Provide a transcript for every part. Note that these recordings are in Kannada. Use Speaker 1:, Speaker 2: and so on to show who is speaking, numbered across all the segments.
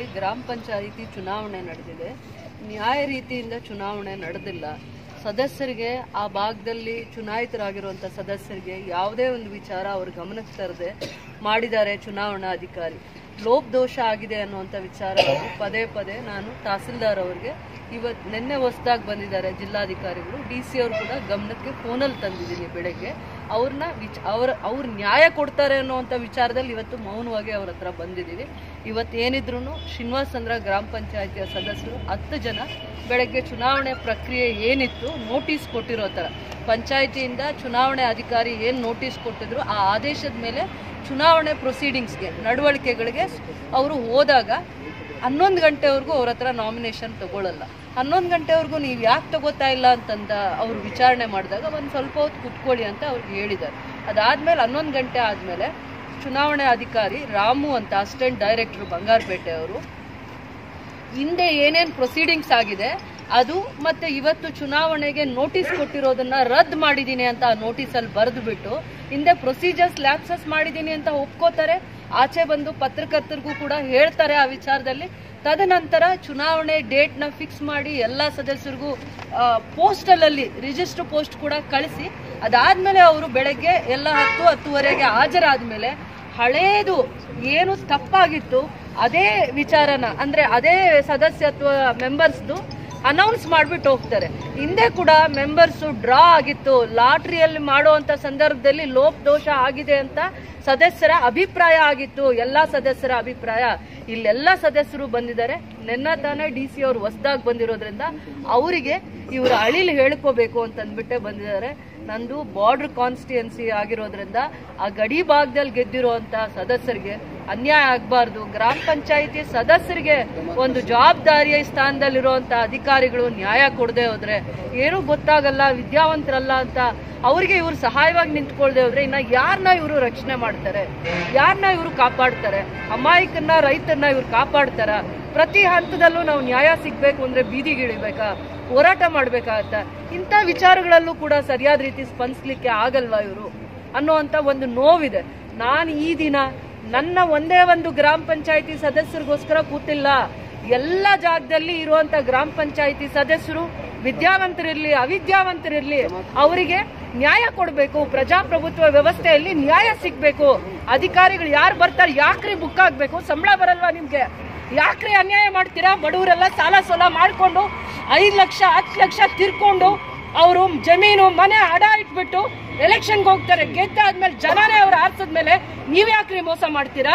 Speaker 1: ಗ್ರಾಮ ಪಂಚಾಯಿತಿ ಚುನಾವಣೆ ನಡೆದಿದೆ ನ್ಯಾಯ ರೀತಿಯಿಂದ ಚುನಾವಣೆ ನಡೆದಿಲ್ಲ ಸದಸ್ಯರಿಗೆ ಆ ಭಾಗದಲ್ಲಿ ಚುನಾಯಿತರಾಗಿರುವಂಥ ಸದಸ್ಯರಿಗೆ ಯಾವುದೇ ಒಂದು ವಿಚಾರ ಅವ್ರ ಗಮನಕ್ಕೆ ತರದೆ ಮಾಡಿದ್ದಾರೆ ಚುನಾವಣಾ ಅಧಿಕಾರಿ ಲೋಪದೋಷ ಆಗಿದೆ ಅನ್ನುವಂಥ ವಿಚಾರವನ್ನು ಪದೇ ಪದೇ ನಾನು ತಹಸೀಲ್ದಾರ್ ಅವರಿಗೆ ಇವತ್ತು ನಿನ್ನೆ ಹೊಸದಾಗಿ ಬಂದಿದ್ದಾರೆ ಜಿಲ್ಲಾಧಿಕಾರಿಗಳು ಡಿ ಸಿ ಅವರು ಕೂಡ ಗಮನಕ್ಕೆ ಫೋನಲ್ಲಿ ತಂದಿದ್ದೀನಿ ಬೆಳಗ್ಗೆ ಅವ್ರನ್ನ ವಿಚ ಅವ್ರ ಅವ್ರು ನ್ಯಾಯ ಕೊಡ್ತಾರೆ ಅನ್ನೋವಂಥ ವಿಚಾರದಲ್ಲಿ ಇವತ್ತು ಮೌನವಾಗಿ ಅವ್ರ ಹತ್ರ ಬಂದಿದ್ದೀವಿ ಇವತ್ತು ಏನಿದ್ರು ಶ್ರೀನಿವಾಸ್ ಚಂದ್ರ ಗ್ರಾಮ ಪಂಚಾಯತಿಯ ಸದಸ್ಯರು ಹತ್ತು ಜನ ಬೆಳಗ್ಗೆ ಚುನಾವಣೆ ಪ್ರಕ್ರಿಯೆ ಏನಿತ್ತು ನೋಟಿಸ್ ಕೊಟ್ಟಿರೋ ಥರ ಪಂಚಾಯತಿಯಿಂದ ಚುನಾವಣೆ ಅಧಿಕಾರಿ ಏನು ನೋಟಿಸ್ ಕೊಟ್ಟಿದ್ರು ಆ ಆದೇಶದ ಮೇಲೆ ಚುನಾವಣೆ ಪ್ರೊಸೀಡಿಂಗ್ಸ್ಗೆ ನಡವಳಿಕೆಗಳಿಗೆ ಅವರು ಹೋದಾಗ ಹನ್ನೊಂದು ಗಂಟೆವರೆಗೂ ಅವ್ರ ಹತ್ರ ನಾಮಿನೇಷನ್ ತಗೊಳ್ಳಲ್ಲ ಹನ್ನೊಂದು ಗಂಟೆವರೆಗೂ ನೀವು ಯಾಕೆ ತಗೋತಾ ಇಲ್ಲ ಅಂತಂದ ಅವರು ವಿಚಾರಣೆ ಮಾಡಿದಾಗ ಒಂದು ಸ್ವಲ್ಪ ಹೊತ್ತು ಕುತ್ಕೊಳ್ಳಿ ಅಂತ ಅವ್ರಿಗೆ ಹೇಳಿದ್ದಾರೆ ಅದಾದಮೇಲೆ ಹನ್ನೊಂದು ಗಂಟೆ ಆದಮೇಲೆ ಚುನಾವಣೆ ಅಧಿಕಾರಿ ರಾಮು ಅಂತ ಅಸಿಸ್ಟೆಂಟ್ ಡೈರೆಕ್ಟರ್ ಬಂಗಾರಪೇಟೆ ಅವರು ಹಿಂದೆ ಏನೇನು ಪ್ರೊಸೀಡಿಂಗ್ಸ್ ಆಗಿದೆ ಅದು ಮತ್ತೆ ಇವತ್ತು ಚುನಾವಣೆಗೆ ನೋಟಿಸ್ ಕೊಟ್ಟಿರೋದನ್ನ ರದ್ದು ಮಾಡಿದ್ದೀನಿ ಅಂತ ಆ ನೋಟಿಸಲ್ಲಿ ಬರೆದು ಬಿಟ್ಟು ಹಿಂದೆ ಪ್ರೊಸೀಜರ್ಸ್ ಲ್ಯಾಪ್ಸಸ್ ಮಾಡಿದ್ದೀನಿ ಅಂತ ಒಪ್ಕೋತಾರೆ ಆಚೆ ಬಂದು ಪತ್ರಕರ್ತರಿಗೂ ಕೂಡ ಹೇಳ್ತಾರೆ ಆ ವಿಚಾರದಲ್ಲಿ ತದನಂತರ ಚುನಾವಣೆ ಡೇಟ್ನ ಫಿಕ್ಸ್ ಮಾಡಿ ಎಲ್ಲ ಸದಸ್ಯರಿಗೂ ಪೋಸ್ಟಲಲ್ಲಿ ರಿಜಿಸ್ಟರ್ ಪೋಸ್ಟ್ ಕೂಡ ಕಳಿಸಿ ಅದಾದ್ಮೇಲೆ ಅವರು ಬೆಳಗ್ಗೆ ಎಲ್ಲ ಹತ್ತು ಹತ್ತುವರೆಗೆ ಹಾಜರಾದ ಮೇಲೆ ಹಳೇದು ಏನು ತಪ್ಪಾಗಿತ್ತು ಅದೇ ವಿಚಾರನ ಅಂದ್ರೆ ಅದೇ ಸದಸ್ಯತ್ವ ಮೆಂಬರ್ಸ್ದು ಅನೌನ್ಸ್ ಮಾಡಿಬಿಟ್ಟು ಹೋಗ್ತಾರೆ ಹಿಂದೆ ಕೂಡ ಮೆಂಬರ್ಸು ಡ್ರಾ ಆಗಿತ್ತು ಲಾಟ್ರಿಯಲ್ಲಿ ಮಾಡುವಂತ ಸಂದರ್ಭದಲ್ಲಿ ಲೋಪ್ ದೋಷ ಆಗಿದೆ ಅಂತ ಸದಸ್ಯರ ಅಭಿಪ್ರಾಯ ಆಗಿತ್ತು ಎಲ್ಲಾ ಸದಸ್ಯರ ಅಭಿಪ್ರಾಯ ಇಲ್ಲೆಲ್ಲ ಸದಸ್ಯರು ಬಂದಿದ್ದಾರೆ ನೆನ್ನ ತಾನೇ ಡಿ ಸಿ ಅವರು ಹೊಸದಾಗಿ ಬಂದಿರೋದ್ರಿಂದ ಅವರಿಗೆ ಇವರು ಅಳಿಲು ಹೇಳ್ಕೋಬೇಕು ಅಂತ ಅಂದ್ಬಿಟ್ಟೆ ಬಂದಿದ್ದಾರೆ ನಂದು ಬಾರ್ಡರ್ ಕಾನ್ಸ್ಟಿಟ್ಯೂನ್ಸಿ ಆಗಿರೋದ್ರಿಂದ ಆ ಗಡಿ ಭಾಗದಲ್ಲಿ ಗೆದ್ದಿರುವಂತ ಸದಸ್ಯರಿಗೆ ಅನ್ಯಾಯ ಆಗಬಾರ್ದು ಗ್ರಾಮ ಪಂಚಾಯಿತಿ ಸದಸ್ಯರಿಗೆ ಒಂದು ಜವಾಬ್ದಾರಿಯ ಸ್ಥಾನದಲ್ಲಿರುವಂತ ಅಧಿಕಾರಿಗಳು ನ್ಯಾಯ ಕೊಡದೆ ಹೋದ್ರೆ ಏನೂ ಗೊತ್ತಾಗಲ್ಲ ವಿದ್ಯಾವಂತರಲ್ಲ ಅಂತ ಅವರಿಗೆ ಇವರು ಸಹಾಯವಾಗಿ ನಿಂತ್ಕೊಳ್ದೆ ಹೋದ್ರೆ ಇನ್ನ ಯಾರನ್ನ ಇವರು ರಕ್ಷಣೆ ಮಾಡ್ತಾರೆ ಯಾರನ್ನ ಇವರು ಕಾಪಾಡ್ತಾರೆ ಅಮಾಯಕನ್ನ ರೈತರನ್ನ ಇವ್ರು ಕಾಪಾಡ್ತಾರ ಪ್ರತಿ ಹಂತದಲ್ಲೂ ನಾವು ನ್ಯಾಯ ಸಿಗ್ಬೇಕು ಅಂದ್ರೆ ಬೀದಿಗಿಳಿಬೇಕಾ ಹೋರಾಟ ಮಾಡ್ಬೇಕಾಗತ್ತ ಇಂಥ ವಿಚಾರಗಳಲ್ಲೂ ಕೂಡ ಸರಿಯಾದ ರೀತಿ ಸ್ಪಂದಿಸ್ಲಿಕ್ಕೆ ಆಗಲ್ವಾ ಇವರು ಅನ್ನುವಂತ ಒಂದು ನೋವಿದೆ ನಾನು ಈ ದಿನ ನನ್ನ ಒಂದೇ ಒಂದು ಗ್ರಾಮ ಪಂಚಾಯತಿ ಸದಸ್ಯರಿಗೋಸ್ಕರ ಕೂತಿಲ್ಲ ಎಲ್ಲ ಜಾಗದಲ್ಲಿ ಇರುವಂತ ಗ್ರಾಮ ಪಂಚಾಯತಿ ಸದಸ್ಯರು ವಿದ್ಯಾವಂತರಿರ್ಲಿ ಅವಿದ್ಯಾವಂತರಿರ್ಲಿ ಅವರಿಗೆ ನ್ಯಾಯ ಕೊಡಬೇಕು ಪ್ರಜಾಪ್ರಭುತ್ವ ವ್ಯವಸ್ಥೆಯಲ್ಲಿ ನ್ಯಾಯ ಸಿಗ್ಬೇಕು ಅಧಿಕಾರಿಗಳು ಯಾರು ಬರ್ತಾರೆ ಯಾಕ್ರಿ ಬುಕ್ ಆಗ್ಬೇಕು ಸಂಬಳ ಬರಲ್ವಾ ನಿಮ್ಗೆ ಯಾಕ್ರಿ ಅನ್ಯಾಯ ಮಾಡ್ತೀರಾ ಬಡವರೆಲ್ಲ ಸಾಲ ಸೋಲ ಮಾಡ್ಕೊಂಡು ಐದು ಲಕ್ಷ ಹತ್ತು ಲಕ್ಷ ತಿರ್ಕೊಂಡು ಅವರು ಜಮೀನು ಮನೆ ಅಡ ಇಟ್ಬಿಟ್ಟು ಎಲೆಕ್ಷನ್ಗೆ ಹೋಗ್ತಾರೆ ಗೆದ್ದಾದ್ಮೇಲೆ ಜನನೇ ಅವ್ರು ಆರ್ಸದ್ಮೇಲೆ ನೀವ್ ಯಾಕ್ರಿ ಮೋಸ ಮಾಡ್ತೀರಾ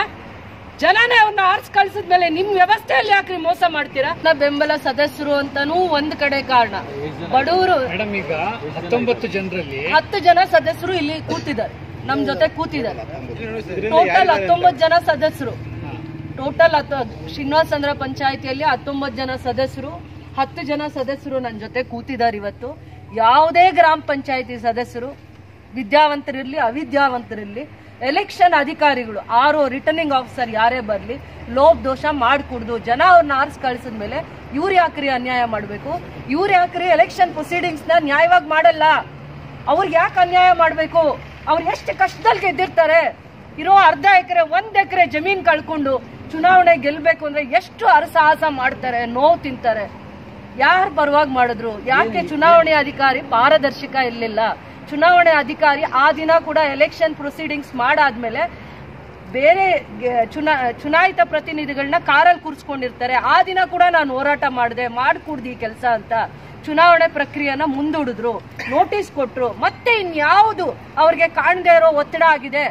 Speaker 1: ಜನನೇ ಅವ್ರನ್ನ ಆರ್ಸ್ ಕಳ್ಸಿದ್ಮೇಲೆ ನಿಮ್ ವ್ಯವಸ್ಥೆಯಲ್ಲಿ ಯಾಕ್ರಿ ಮೋಸ ಮಾಡ್ತೀರಾ ನಾ ಬೆಂಬಲ ಸದಸ್ಯರು ಅಂತಾನೂ ಒಂದ್ ಕಡೆ ಕಾರಣ ಬಡವರು
Speaker 2: ಮೇಡಮ್ ಈಗ ಹತ್ತೊಂಬತ್ತು ಜನರಲ್ಲಿ
Speaker 1: ಹತ್ತು ಜನ ಸದಸ್ಯರು ಇಲ್ಲಿ ಕೂತಿದ್ದಾರೆ ನಮ್ ಜೊತೆ ಕೂತಿದ್ದಾರೆ ಟೋಟಲ್ ಹತ್ತೊಂಬತ್ತು ಜನ ಸದಸ್ಯರು ಟೋಟಲ್ ಹತ್ತು ಶ್ರೀನಿವಾಸ ಚಂದ್ರ ಪಂಚಾಯತಿಯಲ್ಲಿ ಹತ್ತೊಂಬತ್ತು ಜನ ಸದಸ್ಯರು ಹತ್ತು ಜನ ಸದಸ್ಯರು ನನ್ನ ಜೊತೆ ಕೂತಿದ್ದಾರೆ ಇವತ್ತು ಯಾವುದೇ ಗ್ರಾಮ ಪಂಚಾಯತಿ ಸದಸ್ಯರು ವಿದ್ಯಾವಂತರಿರ್ಲಿ ಅವಿದ್ಯಾವಂತರಿರ್ಲಿ ಎಲೆಕ್ಷನ್ ಅಧಿಕಾರಿಗಳು ಆರೋ ರಿಟರ್ನಿಂಗ್ ಆಫೀಸರ್ ಯಾರೇ ಬರಲಿ ಲೋಪ್ ದೋಷ ಮಾಡಿಕೊಡ್ದು ಜನ ಅವ್ರನ್ನ ಆರಿಸಿ ಕಳಿಸಿದ್ಮೇಲೆ ಇವ್ರು ಯಾಕ್ರಿ ಅನ್ಯಾಯ ಮಾಡಬೇಕು ಇವ್ರು ಯಾಕ್ರಿ ಎಲೆಕ್ಷನ್ ಪ್ರೊಸೀಡಿಂಗ್ಸ್ನ ನ್ಯಾಯವಾಗಿ ಮಾಡಲ್ಲ ಅವ್ರಿಗೆ ಯಾಕೆ ಅನ್ಯಾಯ ಮಾಡಬೇಕು ಅವ್ರು ಎಷ್ಟು ಕಷ್ಟದಲ್ಲಿ ಗೆದ್ದಿರ್ತಾರೆ ಇರೋ ಅರ್ಧ ಎಕರೆ ಒಂದ್ ಎಕರೆ ಜಮೀನ್ ಕಳ್ಕೊಂಡು ಚುನಾವಣೆ ಗೆಲ್ಬೇಕು ಅಂದ್ರೆ ಎಷ್ಟು ಅರಸಾಹಸ ಮಾಡ್ತಾರೆ ನೋವು ತಿಂತಾರೆ ಯಾರು ಪರವಾಗಿ ಮಾಡಿದ್ರು ಯಾಕೆ ಚುನಾವಣೆ ಅಧಿಕಾರಿ ಪಾರದರ್ಶಕ ಇರಲಿಲ್ಲ ಚುನಾವಣೆ ಅಧಿಕಾರಿ ಆ ದಿನ ಕೂಡ ಎಲೆಕ್ಷನ್ ಪ್ರೊಸೀಡಿಂಗ್ಸ್ ಮಾಡಾದ್ಮೇಲೆ ಬೇರೆ ಗೆ- ಚುನಾ ಚುನಾಯಿತ ಪ್ರತಿನಿಧಿಗಳನ್ನ ಕಾರಲ್ಲಿ ಕೂರಿಸ್ಕೊಂಡಿರ್ತಾರೆ ಆ ದಿನ ಕೂಡ ನಾನು ಹೋರಾಟ ಮಾಡಿದೆ ಮಾಡ್ಕೂಡ್ದು ಈ ಕೆಲಸ ಅಂತ ಚುನಾವಣೆ ಪ್ರಕ್ರಿಯೆನ ಮುಂದೂಡಿದ್ರು ನೋಟಿಸ್ ಕೊಟ್ರು ಮತ್ತೆ ಇನ್ಯಾವುದು ಅವ್ರಿಗೆ ಕಾಣದೇ ಇರೋ ಒತ್ತಡ ಆಗಿದೆ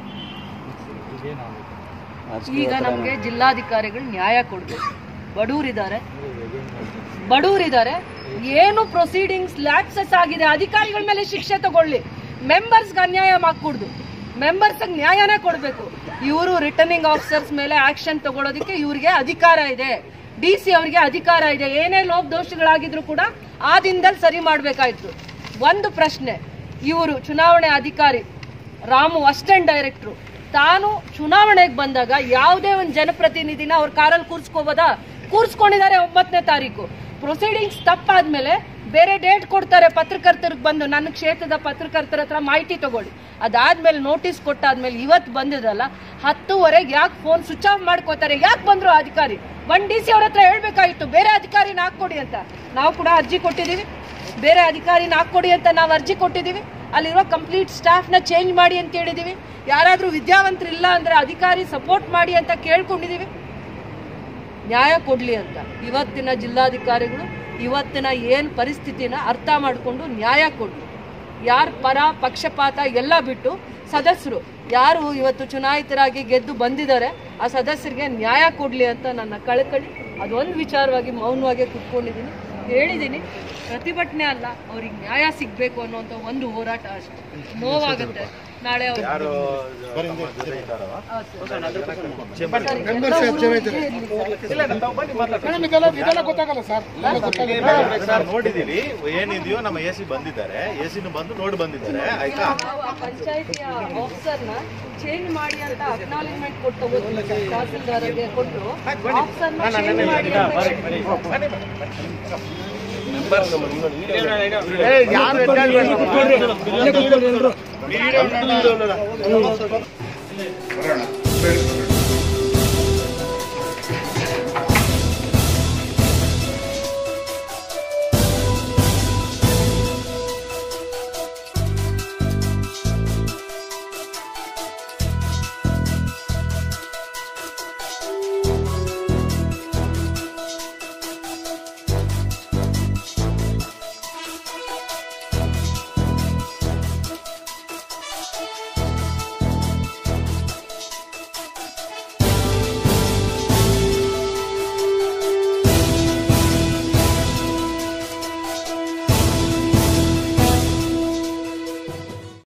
Speaker 1: ಈಗ ನಮ್ಗೆ ಜಿಲ್ಲಾಧಿಕಾರಿಗಳು ನ್ಯಾಯ ಕೊಡ್ಬೇಕು ಬಡವರಿದ್ದಾರೆ ಬಡವರಿದ್ದಾರೆ ಏನು ಪ್ರೊಸೀಡಿಂಗ್ಸ್ ಲ್ಯಾಪ್ಸಸ್ ಆಗಿದೆ ಅಧಿಕಾರಿಗಳ ಮೇಲೆ ಶಿಕ್ಷೆ ತಗೊಳ್ಳಿ ಮೆಂಬರ್ಸ್ಗೆ ಅನ್ಯಾಯ ಮಾಡ್ಕೊಡ್ದು ಮೆಂಬರ್ಸ್ ನ್ಯಾಯನೇ ಕೊಡಬೇಕು ಇವರು ರಿಟರ್ನಿಂಗ್ ಆಫೀಸರ್ಸ್ ಮೇಲೆ ಆಕ್ಷನ್ ತಗೊಳ್ಳೋದಕ್ಕೆ ಇವ್ರಿಗೆ ಅಧಿಕಾರ ಇದೆ ಡಿ ಸಿ ಅವರಿಗೆ ಅಧಿಕಾರ ಇದೆ ಏನೇ ಲೋಪದೋಷಗಳಾಗಿದ್ರು ಕೂಡ ಆ ದಿನದಲ್ಲಿ ಸರಿ ಮಾಡ್ಬೇಕಾಯ್ತು ಒಂದು ಪ್ರಶ್ನೆ ಇವರು ಚುನಾವಣೆ ಅಧಿಕಾರಿ ರಾಮು ಅಸಿಸ್ಟೆಂಟ್ ಡೈರೆಕ್ಟ್ರು ತಾನು ಚುನಾವಣೆಗೆ ಬಂದಾಗ ಯಾವುದೇ ಒಂದು ಜನಪ್ರತಿನಿಧಿನ ಅವ್ರ ಕಾರಲ್ಲಿ ಕೂರ್ಸ್ಕೋಬೋದಾ ಕೂರ್ಸ್ಕೊಂಡಿದ್ದಾರೆ ಒಂಬತ್ತನೇ ತಾರೀಕು
Speaker 3: ಪ್ರೊಸೀಡಿಂಗ್ಸ್ ತಪ್ಪಾದ್ಮೇಲೆ ಬೇರೆ ಡೇಟ್ ಕೊಡ್ತಾರೆ ಪತ್ರಕರ್ತರಿಗೆ ಬಂದು ನನ್ನ ಕ್ಷೇತ್ರದ ಪತ್ರಕರ್ತರ ಹತ್ರ ಮಾಹಿತಿ ತಗೊಳ್ಳಿ ಅದಾದ್ಮೇಲೆ ನೋಟಿಸ್ ಕೊಟ್ಟಾದ್ಮೇಲೆ ಇವತ್ತು ಬಂದಿದಲ್ಲ ಹತ್ತುವರೆಗೆ ಯಾಕೆ ಫೋನ್ ಸ್ವಿಚ್ ಆಫ್ ಮಾಡ್ಕೋತಾರೆ ಯಾಕೆ ಬಂದ್ರು ಅಧಿಕಾರಿ ಒನ್ ಡಿ ಸಿ ಅವ್ರ ಹತ್ರ ಹೇಳ್ಬೇಕಾಗಿತ್ತು ಬೇರೆ ಅಧಿಕಾರಿನ ಹಾಕ್ಕೊಡಿ ಅಂತ ನಾವು ಕೂಡ ಅರ್ಜಿ ಕೊಟ್ಟಿದ್ದೀವಿ ಬೇರೆ ಅಧಿಕಾರಿನ ಹಾಕ್ಕೊಡಿ ಅಂತ ನಾವು ಅರ್ಜಿ ಕೊಟ್ಟಿದ್ದೀವಿ ಅಲ್ಲಿರೋ ಕಂಪ್ಲೀಟ್ ಸ್ಟಾಫ್ನ ಚೇಂಜ್ ಮಾಡಿ ಅಂತ ಹೇಳಿದ್ದೀವಿ ಯಾರಾದರೂ ವಿದ್ಯಾವಂತರಿಲ್ಲ ಅಂದರೆ ಅಧಿಕಾರಿ ಸಪೋರ್ಟ್ ಮಾಡಿ ಅಂತ ಕೇಳ್ಕೊಂಡಿದ್ದೀವಿ ನ್ಯಾಯ ಕೊಡಲಿ ಅಂತ ಇವತ್ತಿನ ಜಿಲ್ಲಾಧಿಕಾರಿಗಳು ಇವತ್ತಿನ ಏನು ಪರಿಸ್ಥಿತಿನ ಅರ್ಥ ಮಾಡಿಕೊಂಡು ನ್ಯಾಯ ಕೊಡಲಿ ಯಾರ ಪರ ಪಕ್ಷಪಾತ ಎಲ್ಲ ಬಿಟ್ಟು ಸದಸ್ಯರು ಯಾರು ಇವತ್ತು ಚುನಾಯಿತರಾಗಿ ಗೆದ್ದು ಬಂದಿದ್ದಾರೆ ಆ ಸದಸ್ಯರಿಗೆ ನ್ಯಾಯ ಕೊಡಲಿ ಅಂತ ನನ್ನ ಕಳಕಳಿ ಅದೊಂದು ವಿಚಾರವಾಗಿ ಮೌನವಾಗಿ ಕುತ್ಕೊಂಡಿದ್ದೀನಿ ಹೇಳಿದ್ದೀನಿ ಪ್ರತಿಭಟನೆ ಅಲ್ಲ ಅವ್ರಿಗೆ ನ್ಯಾಯ ಸಿಗಬೇಕು ಅನ್ನೋಂಥ ಒಂದು ಹೋರಾಟ ಅಷ್ಟೇ ನೋವಾಗುತ್ತೆ ನಾಳೆ ಅವ್ರು
Speaker 4: ಸರ್ ನೋಡಿದೀವಿ ಏನಿದೆಯೋ ನಮ್ಮ ಎ ಸಿ ಬಂದಿದ್ದಾರೆ ಎ ಸಿನು ಬಂದು ನೋಡಿ ಬಂದಿದ್ದಾರೆ ಆಯ್ತಾ
Speaker 1: ನಾವು ಆ ಪಂಚಾಯತಿಯ ಆಫೀಸರ್ನ ಚೇಂಜ್ ಮಾಡಿ ಅಂತ ಅಕ್ನಾಲೇಜ್ಮೆಂಟ್ ಕೊಟ್ಟು ಹೋಗ್ತೀವಿ ತಹಸೀಲ್ದಾರ್ಗೆ ಕೊಟ್ಟು ಆಫೀಸರ್ನ ಚೇಂಜ್ ಮಾಡಿ ಅಂತ
Speaker 4: ಬರೋಣ